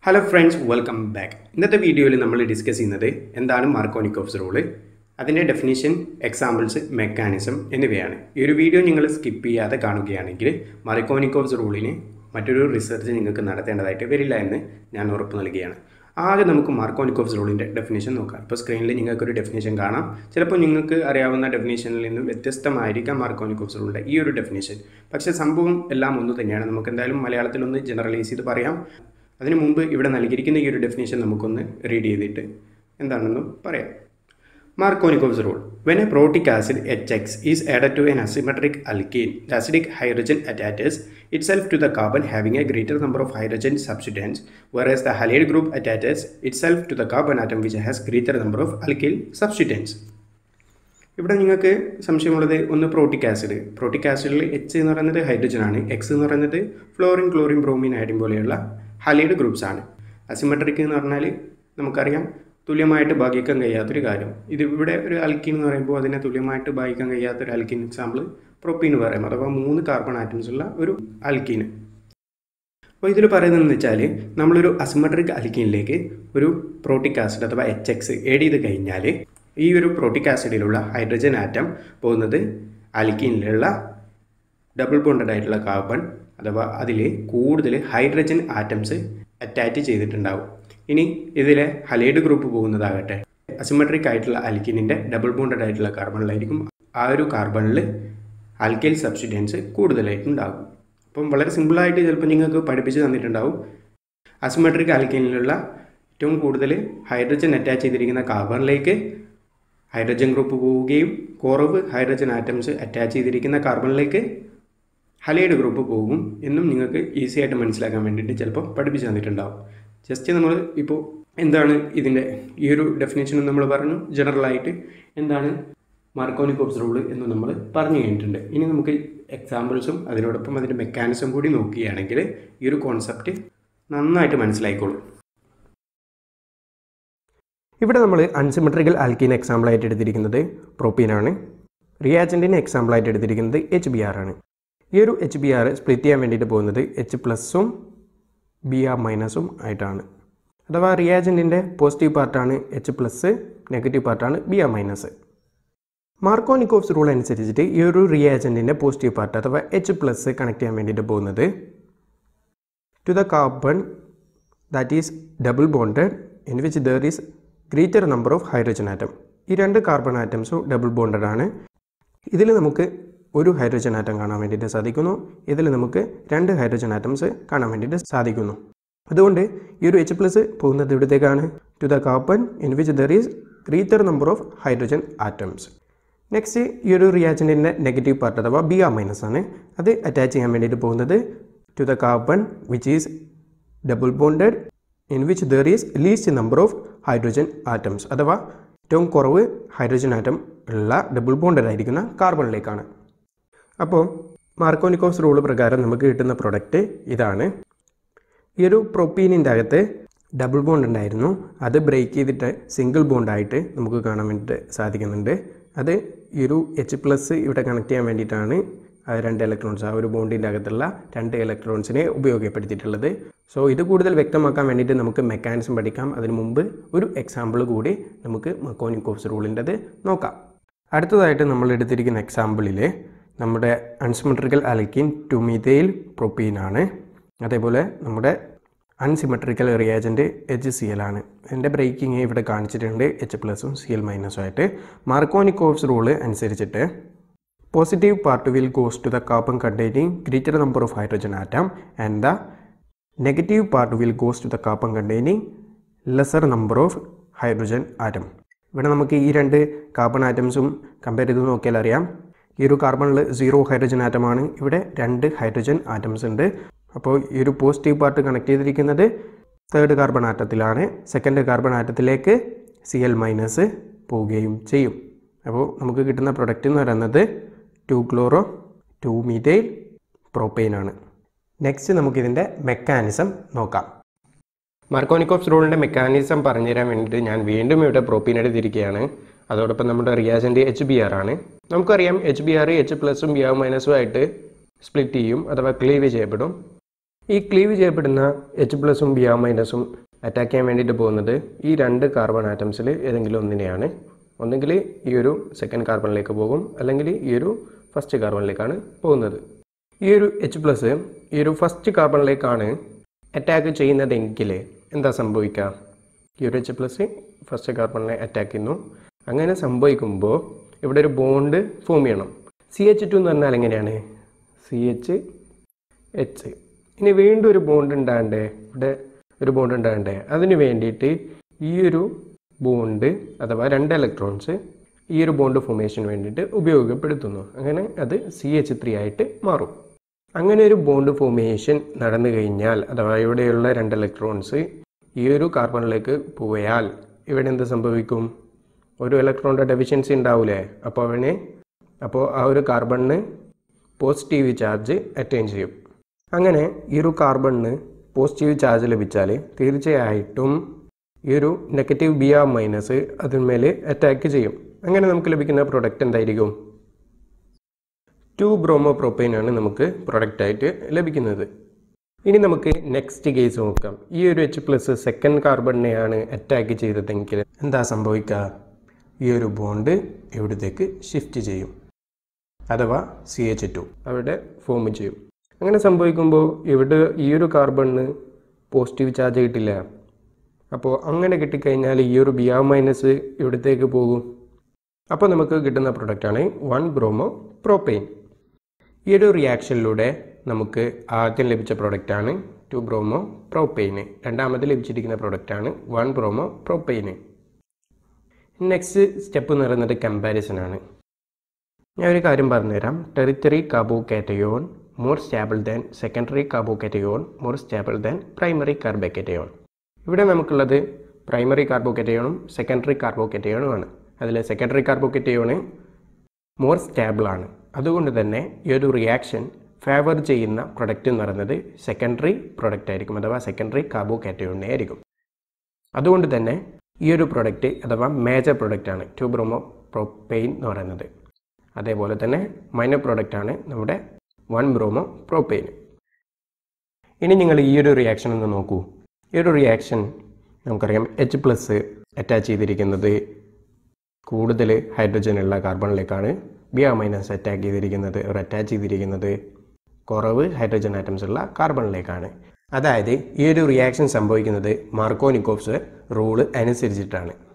Hello friends welcome back ഇന്നത്തെ വീഡിയോയിൽ നമ്മൾ ഡിസ്കസ് ചെയ്യുന്നത് എന്താണ് മാർക്കോണിക്കോഫ്സ് റൂള് അതിൻ്റെ ഡെഫിനിഷൻ എക്സാമ്പിൾസ് മെക്കാനിസം എന്നിവയാണ് ഈ ഒരു വീഡിയോ നിങ്ങൾ സ്കിപ്പ് ചെയ്യാതെ കാണുകയാണെങ്കിൽ മാർക്കോണിക്കോഫ്സ് റൂളിന് മറ്റൊരു റിസർച്ച് നിങ്ങൾക്ക് നടത്തേണ്ടതായിട്ട് വരില്ല എന്ന് ഞാൻ ഉറപ്പ് നൽകുകയാണ് ആകെ നമുക്ക് മാർക്കോണിക്കോഫ്സ് റൂളിൻ്റെ ഡെഫിനേഷൻ നോക്കാം ഇപ്പോൾ സ്ക്രീനിൽ നിങ്ങൾക്കൊരു ഡെഫിനേഷൻ കാണാം ചിലപ്പോൾ നിങ്ങൾക്ക് അറിയാവുന്ന ഡെഫിനേഷനിൽ നിന്നും വ്യത്യസ്തമായിരിക്കാം മാർക്കോണിക്കോഫ്സ് റൂളിൻ്റെ ഈ ഒരു ഡെഫിനേഷൻ പക്ഷേ സംഭവം എല്ലാം ഒന്ന് തന്നെയാണ് നമുക്ക് എന്തായാലും മലയാളത്തിലൊന്ന് ജനറലൈസ് ചെയ്ത് പറയാം അതിനു മുമ്പ് ഇവിടെ നൽകിയിരിക്കുന്ന ഈ ഒരു ഡെഫിനേഷൻ നമുക്കൊന്ന് റീഡ് ചെയ്തിട്ട് എന്താണെന്ന് പറയാം Markovnikov's rule. When a protic acid HX is added to an asymmetric alkene, the acidic hydrogen attaches itself to the carbon having a greater number of hydrogen substituents, whereas the halide group attaches itself to the carbon atom which has greater number of alkyl substituents. ഇവിടെ നിങ്ങൾക്ക് സംശയമുള്ളത് ഒന്ന് protic acid protic ആസിഡിൽ H എന്ന് പറയുന്നത് hydrogen ആണ് X എന്ന് പറയുന്നത് ഫ്ലോറിൻ ക്ലോറിൻ ബ്രോമിൻ അയഡിൻ പോലെയുള്ള ഹലൈഡ് ഗ്രൂപ്പ്സ് ആണ് അസിമെട്രിക് എന്ന് പറഞ്ഞാൽ നമുക്കറിയാം തുല്യമായിട്ട് ഭാഗിക്കാൻ കഴിയാത്തൊരു കാര്യം ഇത് ഇവിടെ ഒരു അൽക്കിൻ എന്ന് പറയുമ്പോൾ അതിനെ തുല്യമായിട്ട് ഭാഗിക്കാൻ കഴിയാത്തൊരു അൽക്കിൻ എക്സാമ്പിൾ പ്രൊപ്പീൻ എന്ന് പറയും അഥവാ മൂന്ന് കാർബൺ ആറ്റംസ് ഉള്ള ഒരു അൽക്കീന് അപ്പോൾ ഇതിൽ പറയുന്നതെന്ന് വെച്ചാൽ നമ്മളൊരു അസിമെട്രിക് അൽക്കീനിലേക്ക് ഒരു പ്രോട്ടിക് ആസിഡ് അഥവാ എച്ച് എക്സ് ഏഡ് ചെയ്ത് കഴിഞ്ഞാൽ ഈ ഒരു പ്രോട്ടിക് ആസിഡിലുള്ള ഹൈഡ്രജൻ ആറ്റം പോകുന്നത് അൽക്കീനിലുള്ള ഡബിൾ ബോണ്ടഡ് ആയിട്ടുള്ള കാർബൺ അഥവാ അതിൽ കൂടുതൽ ഹൈഡ്രജൻ ആറ്റംസ് അറ്റാച്ച് ചെയ്തിട്ടുണ്ടാവും ഇനി ഇതിലെ ഹലൈഡ് ഗ്രൂപ്പ് പോകുന്നതാകട്ടെ അസിമെട്രിക് ആയിട്ടുള്ള അൽക്കിനിൻ്റെ ഡബിൾ ബോണ്ടഡ് ആയിട്ടുള്ള കാർബണിലായിരിക്കും ആ ഒരു കാർബണിൽ ആൽക്കൈൽ സബ്സ്റ്റിറ്റൻസ് കൂടുതലായിട്ടുണ്ടാകും അപ്പം വളരെ സിമ്പിളായിട്ട് ചിലപ്പോൾ നിങ്ങൾക്ക് പഠിപ്പിച്ച് തന്നിട്ടുണ്ടാവും അസിമെട്രിക് ആൽക്കൈനിലുള്ള ഏറ്റവും കൂടുതൽ ഹൈഡ്രജൻ അറ്റാച്ച് ചെയ്തിരിക്കുന്ന കാർബണിലേക്ക് ഹൈഡ്രജൻ ഗ്രൂപ്പ് പോവുകയും കുറവ് ഹൈഡ്രജൻ ആറ്റംസ് അറ്റാച്ച് ചെയ്തിരിക്കുന്ന കാർബണിലേക്ക് ഹലൈഡ് ഗ്രൂപ്പ് പോകും എന്നും നിങ്ങൾക്ക് ഈസി ആയിട്ട് മനസ്സിലാക്കാൻ വേണ്ടിയിട്ട് ചിലപ്പോൾ പഠിപ്പിച്ച് തന്നിട്ടുണ്ടാവും ജസ്റ്റ് നമ്മൾ ഇപ്പോൾ എന്താണ് ഇതിൻ്റെ ഈ ഒരു ഡെഫിനേഷൻ നമ്മൾ പറഞ്ഞു ജനറലായിട്ട് എന്താണ് മാർക്കോണിക്കോപ്സ് റൂൾ എന്ന് നമ്മൾ പറഞ്ഞു കഴിഞ്ഞിട്ടുണ്ട് ഇനി നമുക്ക് എക്സാമ്പിൾസും അതിനോടൊപ്പം അതിൻ്റെ മെക്കാനിസം കൂടി നോക്കുകയാണെങ്കിൽ ഈ ഒരു കോൺസെപ്റ്റ് നന്നായിട്ട് മനസ്സിലായിക്കോളും ഇവിടെ നമ്മൾ അൺസിമെട്രിക്കൽ ആൽക്കീൻ എക്സാമ്പിളായിട്ട് എടുത്തിരിക്കുന്നത് പ്രോപ്പീനാണ് റിയാജൻറ്റിന് എക്സാമ്പിളായിട്ട് എടുത്തിരിക്കുന്നത് എച്ച് ബി ആർ ആണ് ഈ ഒരു എച്ച് ബി ആർ സ്പ്ലിറ്റ് ചെയ്യാൻ വേണ്ടിയിട്ട് പോകുന്നത് എച്ച് പ്ലസും ബി ആർ മൈനസും ആയിട്ടാണ് അഥവാ റിയാജൻറ്റിൻ്റെ പോസിറ്റീവ് പാർട്ടാണ് എച്ച് പ്ലസ് നെഗറ്റീവ് പാർട്ടാണ് B R minus Markovnikov's rule അനുസരിച്ചിട്ട് ഈ ഒരു റിയാജൻറ്റിൻ്റെ പോസിറ്റീവ് പാർട്ട് അഥവാ എച്ച് പ്ലസ് കണക്ട് ചെയ്യാൻ വേണ്ടിയിട്ട് പോകുന്നത് to the carbon that is double bonded in which there is greater number of hydrogen atom ഈ രണ്ട് കാർബൺ ആറ്റംസും ഡബിൾ ബോണ്ടഡ് ആണ് ഇതിൽ നമുക്ക് ഒരു ഹൈഡ്രജൻ ആറ്റം കാണാൻ വേണ്ടിയിട്ട് സാധിക്കുന്നു ഇതിൽ നമുക്ക് രണ്ട് ഹൈഡ്രജൻ ആറ്റംസ് കാണാൻ വേണ്ടിയിട്ട് സാധിക്കുന്നു അതുകൊണ്ട് ഈ ഒരു എച്ച് പ്ലസ് പോകുന്നത് ഇവിടത്തേക്കാണ് to the carbon in which there is greater number of hydrogen atoms next ഈ ഒരു റിയാജൻറ്റിൻ്റെ നെഗറ്റീവ് പാർട്ട് അഥവാ ബി ആർ മൈനസ് ആണ് അത് അറ്റാച്ച് ചെയ്യാൻ വേണ്ടിയിട്ട് പോകുന്നത് to the carbon which is double bonded in which there is least number of hydrogen atoms അഥവാ ഏറ്റവും കുറവ് ഹൈഡ്രജൻ ആറ്റം ഉള്ള ഡബിൾ ബോണ്ടഡ് ആയിരിക്കുന്ന കാർബണിലേക്കാണ് അപ്പോൾ മാർക്കോനിക്കോസ് റൂൾ പ്രകാരം നമുക്ക് കിട്ടുന്ന പ്രൊഡക്റ്റ് ഇതാണ് ഈ ഒരു പ്രൊപ്പീനിൻ്റെ അകത്ത് ഡബിൾ ബോണ്ട് ഉണ്ടായിരുന്നു അത് ബ്രേക്ക് ചെയ്തിട്ട് സിംഗിൾ ബോണ്ടായിട്ട് നമുക്ക് കാണാൻ വേണ്ടിയിട്ട് സാധിക്കുന്നുണ്ട് അത് ഈ ഒരു എച്ച് പ്ലസ് ഇവിടെ കണക്ട് ചെയ്യാൻ വേണ്ടിയിട്ടാണ് ആ രണ്ട് ഇലക്ട്രോൺസ് ആ ഒരു ബോണ്ടിൻ്റെ അകത്തുള്ള രണ്ട് ഇലക്ട്രോൺസിനെ ഉപയോഗപ്പെടുത്തിയിട്ടുള്ളത് സോ ഇത് കൂടുതൽ വ്യക്തമാക്കാൻ വേണ്ടിയിട്ട് നമുക്ക് മെക്കാനിസം പഠിക്കാം അതിനു മുമ്പ് ഒരു എക്സാമ്പിൾ കൂടി നമുക്ക് മക്കോനിക്കോഫ്സ് റൂളിൻ്റെത് നോക്കാം അടുത്തതായിട്ട് നമ്മൾ എടുത്തിരിക്കുന്ന എക്സാമ്പിളിൽ നമ്മുടെ അൺസിമെട്രിക്കൽ അലക്കിൻ ടുമിതയിൽ പ്രൊപ്പീനാണ് അതേപോലെ നമ്മുടെ unsymmetrical reagent H C L ആണ് ഇതിൻ്റെ ബ്രേക്കിംഗ് ഇവിടെ കാണിച്ചിട്ടുണ്ട് എച്ച് പ്ലസും സി എൽ മൈനസും ആയിട്ട് മാർക്കോനിക്കോവ്സ് റൂള് അനുസരിച്ചിട്ട് positive part will goes to the carbon containing greater number of hydrogen atom and the negative part will goes to the carbon containing lesser number of hydrogen atom ഇവിടെ നമുക്ക് ഈ രണ്ട് carbon ആറ്റംസും compare ചെയ്ത് നോക്കിയാൽ അറിയാം ഈ ഒരു കാർബണിൽ സീറോ ഹൈഡ്രജൻ ആറ്റമാണ് ഇവിടെ രണ്ട് ഹൈഡ്രജൻ ആറ്റംസ് ഉണ്ട് അപ്പോൾ ഈ ഒരു പോസിറ്റീവ് പാർട്ട് കണക്ട് ചെയ്തിരിക്കുന്നത് തേർഡ് കാർബൺ ആറ്റത്തിലാണ് സെക്കൻഡ് കാർബൺ ആറ്റത്തിലേക്ക് സി എൽ മൈനസ് പോവുകയും ചെയ്യും അപ്പോൾ നമുക്ക് കിട്ടുന്ന പ്രൊഡക്റ്റ് എന്ന് പറയുന്നത് two chloro two methyl propane ആണ് നെക്സ്റ്റ് നമുക്കിതിൻ്റെ മെക്കാനിസം നോക്കാം മാർക്കോനിക്കോപ്സ് റൂളിൻ്റെ മെക്കാനിസം പറഞ്ഞുതരാൻ വേണ്ടിയിട്ട് ഞാൻ വീണ്ടും ഇവിടെ പ്രോപ്പീൻ എടുത്തിരിക്കുകയാണ് അതോടൊപ്പം നമ്മുടെ റിയാജൻ്റ് എച്ച് ബി ആർ ആണ് നമുക്കറിയാം എച്ച് ബി ആർ എച്ച് പ്ലസും ബി ആർ മൈനസും ആയിട്ട് സ്പ്ലിറ്റ് ചെയ്യും അഥവാ ക്ലീവ് ചെയ്യപ്പെടും ഈ ക്ലീവ് ചെയ്യപ്പെടുന്ന എച്ച് പ്ലസും ബി ആർ മൈനസും അറ്റാക്ക് ചെയ്യാൻ വേണ്ടിയിട്ട് പോകുന്നത് ഈ രണ്ട് കാർബൺ ആറ്റംസിൽ ഏതെങ്കിലും ഒന്നിനെയാണ് ഒന്നെങ്കിൽ ഈ ഒരു സെക്കൻഡ് കാർബണിലേക്ക് പോകും അല്ലെങ്കിൽ ഈ ഒരു ഫസ്റ്റ് കാർബണിലേക്കാണ് പോകുന്നത് ഈ ഒരു എച്ച് പ്ലസ് ഈ ഒരു ഫസ്റ്റ് കാർബണിലേക്കാണ് അറ്റാക്ക് ചെയ്യുന്നതെങ്കിൽ എന്താ സംഭവിക്കുക ഈ ഒരു എച്ച് പ്ലസ് ഫസ്റ്റ് കാർബണിനെ അറ്റാക്ക് ചെയ്യുന്നു അങ്ങനെ സംഭവിക്കുമ്പോൾ ഇവിടെ ഒരു ബോണ്ട് ഫോം ചെയ്യണം സി എച്ച് ടു എന്ന് പറഞ്ഞാൽ എങ്ങനെയാണ് സി എച്ച് എച്ച് ഇനി വീണ്ടും ഒരു ബോണ്ട് ഉണ്ടാകണ്ടേ ഇവിടെ ഒരു ബോണ്ട് ഉണ്ടാകണ്ടേ അതിന് വേണ്ടിയിട്ട് ഈ ഒരു ബോണ്ട് അഥവാ രണ്ട് ഇലക്ട്രോൺസ് ഈ ഒരു ബോണ്ട് ഫോമേഷന് വേണ്ടിയിട്ട് ഉപയോഗപ്പെടുത്തുന്നു അങ്ങനെ അത് സി എച്ച് ത്രീ ആയിട്ട് മാറും അങ്ങനെ ഒരു ബോണ്ട് ഫോമേഷൻ നടന്നു കഴിഞ്ഞാൽ അഥവാ ഇവിടെയുള്ള രണ്ട് ഇലക്ട്രോൺസ് ഈ ഒരു കാർബണിലേക്ക് പോയാൽ ഇവിടെ എന്ത് സംഭവിക്കും ഒരു ഇലക്ട്രോണിൻ്റെ ഡെഫിഷ്യൻസി ഉണ്ടാവില്ലേ അപ്പോൾ അവന് അപ്പോൾ ആ ഒരു കാർബണിന് പോസിറ്റീവ് ചാർജ് അറ്റൈൻ ചെയ്യും അങ്ങനെ ഈ ഒരു കാർബണിന് പോസിറ്റീവ് ചാർജ് ലഭിച്ചാൽ തീർച്ചയായിട്ടും ഈ ഒരു നെഗറ്റീവ് ബി ആർ മൈനസ് അതിന്മേൽ അറ്റാക്ക് ചെയ്യും അങ്ങനെ നമുക്ക് ലഭിക്കുന്ന പ്രൊഡക്റ്റ് എന്തായിരിക്കും ടു ബ്രോമോ പ്രൊപ്പൈൻ ആണ് നമുക്ക് പ്രൊഡക്റ്റായിട്ട് ലഭിക്കുന്നത് ഇനി നമുക്ക് നെക്സ്റ്റ് കേസ് നോക്കാം ഈ ഒരു എച്ച് പ്ലസ് സെക്കൻഡ് കാർബണിനെയാണ് അറ്റാക്ക് ചെയ്തതെങ്കിൽ എന്താ സംഭവിക്കുക ഈ ഒരു ബോണ്ട് ഇവിടത്തേക്ക് ഷിഫ്റ്റ് ചെയ്യും അഥവാ സി എച്ച് ടു അവിടെ ഫോം ചെയ്യും അങ്ങനെ സംഭവിക്കുമ്പോൾ ഇവിടെ ഈ ഒരു കാർബണിന് പോസിറ്റീവ് ചാർജ് കിട്ടില്ല അപ്പോൾ അങ്ങനെ കിട്ടിക്കഴിഞ്ഞാൽ ഈ ഒരു ബി ആർ മൈനസ് ഇവിടത്തേക്ക് പോകും അപ്പോൾ നമുക്ക് കിട്ടുന്ന പ്രൊഡക്റ്റാണ് വൺ ബ്രോമോ പ്രോപ്പെയിൻ ഈ ഒരു റിയാക്ഷനിലൂടെ നമുക്ക് ആദ്യം ലഭിച്ച പ്രൊഡക്റ്റാണ് ടു ബ്രോമോ പ്രോപ്പെയിന് രണ്ടാമത് ലഭിച്ചിരിക്കുന്ന പ്രൊഡക്റ്റാണ് one bromo propane next step എന്ന് പറയുന്നത് കമ്പാരിസൺ ആണ് ഞാൻ ഒരു കാര്യം പറഞ്ഞുതരാം tertiary carbocation more stable than secondary carbocation more stable than primary carbocation ഇവിടെ നമുക്കുള്ളത് പ്രൈമറി കാർബോ കാറ്റയോണും സെക്കൻഡറി കാർബോ കാറ്റയോണുമാണ് അതിൽ secondary carbocation more stable ആണ് അതുകൊണ്ട് തന്നെ ഈ ഒരു റിയാക്ഷൻ ഫേവർ ചെയ്യുന്ന പ്രൊഡക്റ്റ് എന്ന് പറയുന്നത് സെക്കൻഡറി പ്രൊഡക്റ്റ് ആയിരിക്കും അഥവാ സെക്കൻഡറി കാർബോ കാറ്റയോണിനെ ആയിരിക്കും അതുകൊണ്ട് തന്നെ ഈ ഒരു പ്രൊഡക്റ്റ് അഥവാ മേജർ പ്രൊഡക്റ്റാണ് ടു ബ്രോമോ പ്രൊപ്പെയിൻ എന്ന് പറയുന്നത് അതേപോലെ തന്നെ മൈനർ പ്രൊഡക്റ്റാണ് നമ്മുടെ വൺ ബ്രോമോ പ്രോപ്പെയിൻ ഇനി നിങ്ങൾ ഈ ഒരു റിയാക്ഷൻ ഒന്ന് നോക്കൂ ഈ ഒരു റിയാക്ഷൻ നമുക്കറിയാം എച്ച് പ്ലസ് അറ്റാച്ച് ചെയ്തിരിക്കുന്നത് കൂടുതൽ ഹൈഡ്രജൻ ഉള്ള കാർബണിലേക്കാണ് ബി ആർ മൈനസ് അറ്റാക്ക് ചെയ്തിരിക്കുന്നത് ഒരു അറ്റാച്ച് ചെയ്തിരിക്കുന്നത് കുറവ് ഹൈഡ്രജൻ ആറ്റംസ് ഉള്ള കാർബണിലേക്കാണ് അതായത് ഈ ഒരു റിയാക്ഷൻ സംഭവിക്കുന്നത് മാർക്കോനിക്കോപ്സ് റൂള് അനുസരിച്ചിട്ടാണ്